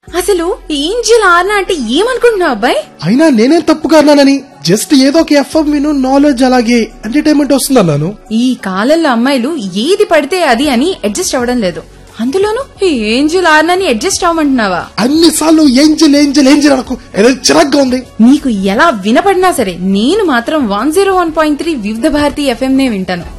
అసలు ఏంజిల్ ఆర్నా అంటే ఏమనుకుంటున్నావు అబ్బాయి అయినా నేనేం తప్పుగా అన్నానని జస్ట్ ఏదో ఒక ఎఫ్ఎం విను నాలెడ్జ్ అలాగే ఎంటర్టైన్మెంట్ వస్తుంది అన్నాను ఈ కాలంలో అమ్మాయిలు ఏది పడితే అది అని అడ్జస్ట్ అవ్వడం లేదు అందులోనూ ఈ ఏంజిల్ ఆర్నాని అడ్జస్ట్ అవ్వమంటున్నావా అన్ని సార్లు ఏంజల్ ఏంజల్ ఏంజల్ అనకు ఏదో చిరాగ్గా ఉంది నీకు ఎలా వినపడినా సరే నేను మాత్రం one zero one point three Vividh Bharati FM నే వింటాను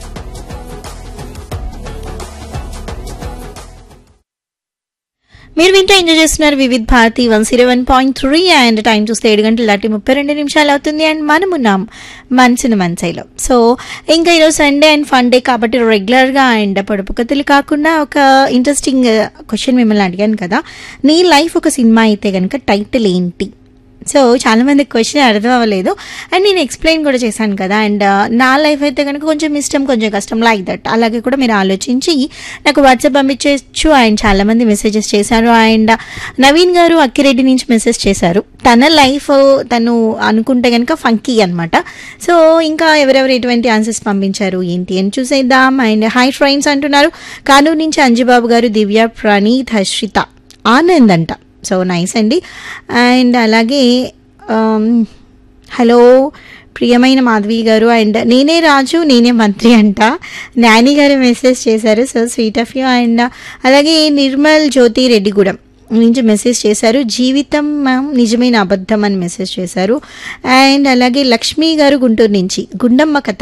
మీరు వింటూ ఎంజాయ్ చేస్తున్నారు Vividh Bharati one zero one point three and time చూస్తే ఏడు గంటల దాటి ముప్పై రెండు నిమిషాలు అవుతుంది అండ్ మనమున్నాం మనసును మనసైలో సో ఇంకా ఈరోజు సండే అండ్ ఫన్ డే కాబట్టి రెగ్యులర్గా అండ్ పొడుపు కథలు కాకుండా ఒక ఇంట్రెస్టింగ్ క్వశ్చన్ మిమ్మల్ని అడిగాను కదా నీ లైఫ్ ఒక సినిమా అయితే కనుక టైటిల్ ఏంటి సో చాలా మంది క్వశ్చన్ అర్థం అవ్వలేదు అండ్ నేను ఎక్స్ప్లెయిన్ కూడా చేశాను కదా అండ్ నా లైఫ్ అయితే కనుక కొంచెం ఇష్టం కొంచెం కష్టం లైక్ దట్ అలాగే కూడా మీరు ఆలోచించి నాకు వాట్సాప్ పంపించవచ్చు అండ్ చాలా మంది మెసేజెస్ చేశారు అండ్ నవీన్ గారు అక్కిరెడ్డి నుంచి మెసేజ్ చేశారు తన లైఫ్ తను అనుకుంటే కనుక ఫంకీ అనమాట సో ఇంకా ఎవరెవరు ఎటువంటి ఆన్సర్స్ పంపించారు ఏంటి అని చూసేద్దాం అండ్ హై ఫ్రెండ్స్ అంటున్నారు కానూరు నుంచి అంజుబాబు గారు దివ్య ప్రణీత్ హర్షిత ఆనంద్ అంట సో నైస్ అండి అండ్ అలాగే ఆమ్, హలో ప్రియమైన మాధవి గారు అండ్ నేనే రాజు నేనే మంత్రి అంట నాని గారు మెసేజ్ చేశారు so sweet of you and అలాగే నిర్మల్ జ్యోతి రెడ్డిగూడెం నుంచి మెసేజ్ చేశారు జీవితం మ్యామ్ నిజమైన అబద్ధం అని మెసేజ్ చేశారు అండ్ అలాగే లక్ష్మి గారు గుంటూరు నుంచి గుండమ్మ కథ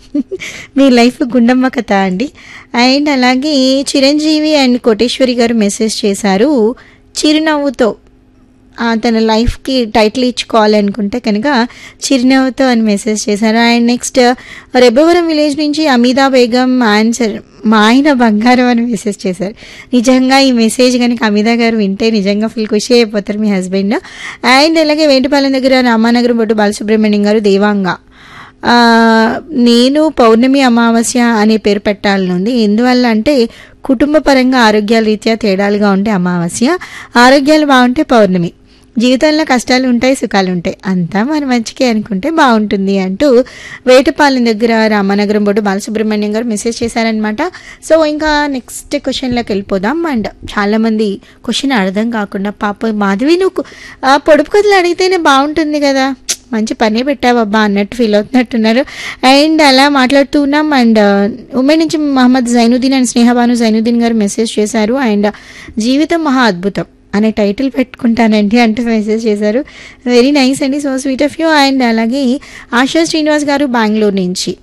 మీ లైఫ్ గుండమ్మ కథ అండి అండ్ అలాగే చిరంజీవి అండ్ కోటేశ్వరి గారు మెసేజ్ చేశారు చిరునవ్వుతో ఆ, తన లైఫ్కి టైటిల్ ఇచ్చుకోవాలనుకుంటే కనుక చిరునవ్వుతో అని మెసేజ్ చేశారు అండ్ నెక్స్ట్ రెబ్బవరం విలేజ్ నుంచి అమీదా బేగం ఆన్సర్ మా ఆయన బంగారం అని మెసేజ్ చేశారు నిజంగా ఈ మెసేజ్ కనుక అమితా గారు వింటే నిజంగా ఫుల్ ఖుషి అయిపోతారు మీ హస్బెండ్ అండ్ అలాగే వేటిపాలెం దగ్గర రామానగరం బొట్టు బాలసుబ్రహ్మణ్యం గారు దేవాంగ ఆ, నేను పౌర్ణమి అమావాస్య అనే పేరు పెట్టాలనుంది ఎందువల్ల అంటే కుటుంబ పరంగా ఆరోగ్యాల రీత్యా తేడాలుగా ఉంటే అమావాస్య ఆరోగ్యాలు బాగుంటే పౌర్ణమి జీవితంలో కష్టాలు ఉంటాయి సుఖాలు ఉంటాయి అంతా మన మంచికే అనుకుంటే బాగుంటుంది అంటూ వేటపాలెం దగ్గర రామనగరం బోర్డు బాలసుబ్రహ్మణ్యం గారు మెసేజ్ చేశారనమాట సో ఇంకా నెక్స్ట్ క్వశ్చన్లోకి వెళ్ళిపోదాం అండ్ చాలామంది క్వశ్చన్ అర్థం కాకుండా పాప మాధవి నువ్వు ఆ, పొడుపు కథలు అడిగితేనే బాగుంటుంది కదా మంచి పనే పెట్టావబ్బా అన్నట్టు ఫీల్ అవుతున్నట్టున్నారు అండ్ అలా మాట్లాడుతూ ఉన్నాం అండ్ ఉమెన్ నుంచి మహమ్మద్ జైనుద్దీన్ అండ్ స్నేహబాను జైనుద్దీన్ గారు మెసేజ్ చేశారు అండ్ జీవితం మహా అద్భుతం అనే టైటిల్ పెట్టుకుంటానండి అంటూ మెసేజ్ చేశారు వెరీ నైస్ అండి so sweet of you and అలాగే ఆశా శ్రీనివాస్ గారు బెంగళూరు నుంచి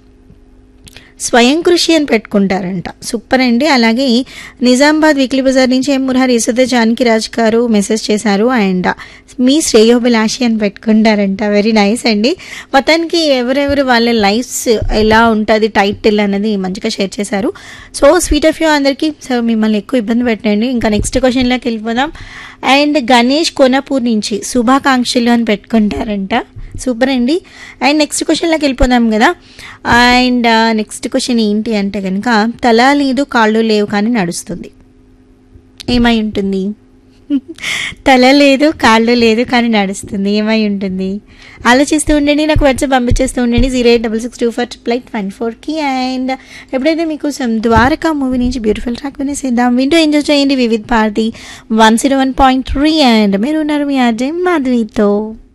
స్వయం కృషి అని పెట్టుకుంటారంట సూపర్ అండి అలాగే నిజామాబాద్ వీక్లీ బజార్ నుంచి ఎం మురహరి యశోద జానకి రాజ్ గారు మెసేజ్ చేశారు అండ్ మీ శ్రేయోభిలాషి అని పెట్టుకుంటారంట వెరీ నైస్ అండి మొత్తానికి ఎవరెవరు వాళ్ళ లైఫ్స్ ఎలా ఉంటుంది టైటిల్ అన్నది మంచిగా షేర్ చేశారు సో స్వీట్ ఆఫ్ యూ అందరికీ సో మిమ్మల్ని ఎక్కువ ఇబ్బంది పెట్టండి ఇంకా నెక్స్ట్ క్వశ్చన్లోకి వెళ్ళిపోదాం అండ్ గణేష్ కోనపూర్ నుంచి శుభాకాంక్షలు అని పెట్టుకుంటారంట సూపర్ అండి అండ్ నెక్స్ట్ క్వశ్చన్లోకి వెళ్ళిపోదాం కదా అండ్ నెక్స్ట్ క్వశ్చన్ ఏంటి అంటే కనుక తల లేదు కాళ్ళు లేవు కానీ నడుస్తుంది ఏమై ఉంటుంది తల లేదు కాళ్ళు లేదు కానీ నడుస్తుంది ఏమై ఉంటుంది ఆలోచిస్తూ ఉండండి నాకు వాట్సాప్ పంపించేస్తూ ఉండండి zero eight double six two four triple eight one ఫోర్కి అండ్ ఎప్పుడైతే మీకోసం ద్వారకా మూవీ నుంచి బ్యూటిఫుల్ ట్రాక్ వినేసేద్దాం వింటూ ఎంజాయ్ చేయండి Vividh Bharati one zero one point three and మీరు ఉన్నారు మీ అజయ్ మాధవితో